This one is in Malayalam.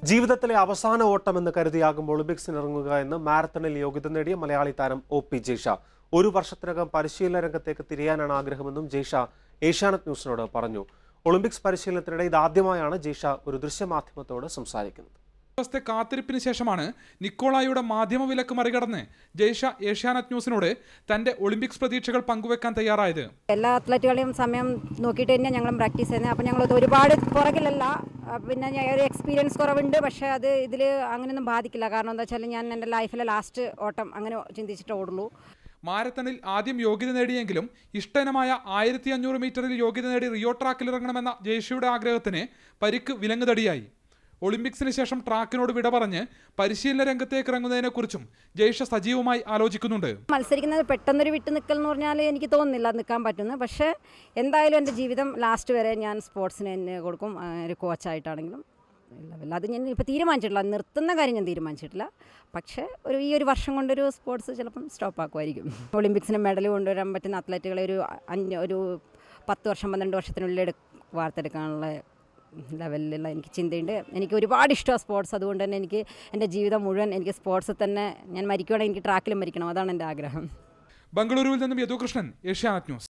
ജീവിതത്തിലെ അവസാന ഓട്ടമെന്ന് കരുതിയാകും ഒളിമ്പിക്സിന് ഇറങ്ങുക എന്ന് മാരത്തണിൽ യോഗ്യത നേടിയ മലയാളി താരം ഒ പി ജയ്ഷ ഒരു വർഷത്തിനകം പരിശീലന രംഗത്തേക്ക് തിരിയാനാണ് ആഗ്രഹമെന്നും ജയ്ഷ ഏഷ്യാനെറ്റ് ന്യൂസിനോട് പറഞ്ഞു ഒളിമ്പിക്സ് പരിശീലനത്തിനിടെ ഇതാദ്യമായാണ് ജയ്ഷ ഒരു ദൃശ്യമാധ്യമത്തോട് സംസാരിക്കുന്നത് ദിവസത്തെ കാത്തിരിപ്പിന് ശേഷമാണ് നിക്കോളായുടെ മാധ്യമ വിലക്ക് മറികടന്ന് ജയ്ഷ ഏഷ്യാനെറ്റ് ന്യൂസിനോട് തന്റെ ഒളിമ്പിക്സ് പ്രതീക്ഷകൾ പങ്കുവെക്കാൻ തയ്യാറായത് എല്ലാ അത്ലറ്റുകളെയും സമയം നോക്കിയിട്ട് തന്നെ ഞങ്ങളും പ്രാക്ടീസ് ചെയ്യുന്നത് അപ്പോൾ ഞങ്ങൾ ഒരുപാട് പുറകിലല്ല ആ, പിന്നെ ഞാൻ ഒരു എക്സ്പീരിയൻസ് കുറവുണ്ട് പക്ഷേ അത് ഇതിൽ അങ്ങനെയൊന്നും ബാധിക്കില്ല കാരണം എന്താ വെച്ചാൽ ഞാൻ എൻ്റെ ലൈഫിലെ ലാസ്റ്റ് ഓട്ടം അങ്ങനെ ചിന്തിച്ചിട്ട് ഓടുള്ളൂ മാരത്തണിൽ ആദ്യം യോഗ്യത നേടിയെങ്കിലും ഇഷ്ടനമായ ആയിരത്തി അഞ്ഞൂറ് മീറ്ററിൽ യോഗ്യത നേടി റിയോ ട്രാക്കിൽ ഇറങ്ങണമെന്ന ജയ്ഷയുടെ ആഗ്രഹത്തിന് പരിക്ക് വിലങ്ങുതടിയായി ഒളിമ്പിക്സിന് ശേഷം ട്രാക്കിനോട് വിട പറഞ്ഞ് പരിശീലന രംഗത്തേക്ക് ഇറങ്ങുന്നതിനെക്കുറിച്ചും ജയ്ഷ സജീവമായി ആലോചിക്കുന്നുണ്ട് മത്സരിക്കുന്നത് പെട്ടെന്നൊരു വിട്ട് നിൽക്കൽ എന്ന് പറഞ്ഞാൽ എനിക്ക് തോന്നുന്നില്ല നിൽക്കാൻ പറ്റുന്നു പക്ഷേ എന്തായാലും എൻ്റെ ജീവിതം ലാസ്റ്റ് വരെ ഞാൻ സ്പോർട്സിന് തന്നെ കൊടുക്കും ആ, ഒരു കോച്ചായിട്ടാണെങ്കിലും ഇല്ല അത് ഞാൻ ഇപ്പോൾ തീരുമാനിച്ചിട്ടില്ല നിർത്തുന്ന കാര്യം ഞാൻ തീരുമാനിച്ചിട്ടില്ല പക്ഷേ ഒരു ഈ ഒരു വർഷം കൊണ്ടൊരു സ്പോർട്സ് ചിലപ്പം സ്റ്റോപ്പ് ആക്കുമായിരിക്കും ഒളിമ്പിക്സിന് മെഡൽ കൊണ്ടുവരാൻ പറ്റുന്ന അത്ലറ്റുകളെ ഒരു അഞ്ച് ഒരു പത്ത് വർഷം പന്ത്രണ്ട് വർഷത്തിനുള്ളിൽ എടു വാർത്തെടുക്കാനുള്ള ലെവലിലുള്ള എനിക്ക് ചിന്തയുണ്ട് എനിക്ക് ഒരുപാട് ഇഷ്ടമാണ് സ്പോർട്സ് അതുകൊണ്ട് തന്നെ എനിക്ക് എൻ്റെ ജീവിതം മുഴുവൻ എനിക്ക് സ്പോർട്സിൽ തന്നെ ഞാൻ മരിക്കുവാണെങ്കിൽ എനിക്ക് ട്രാക്കിലും മരിക്കണം അതാണ് എൻ്റെ ആഗ്രഹം ബംഗളൂരുവിൽ നിന്നും യദുകൃഷ്ണൻ ഏഷ്യാനെറ്റ് ന്യൂസ്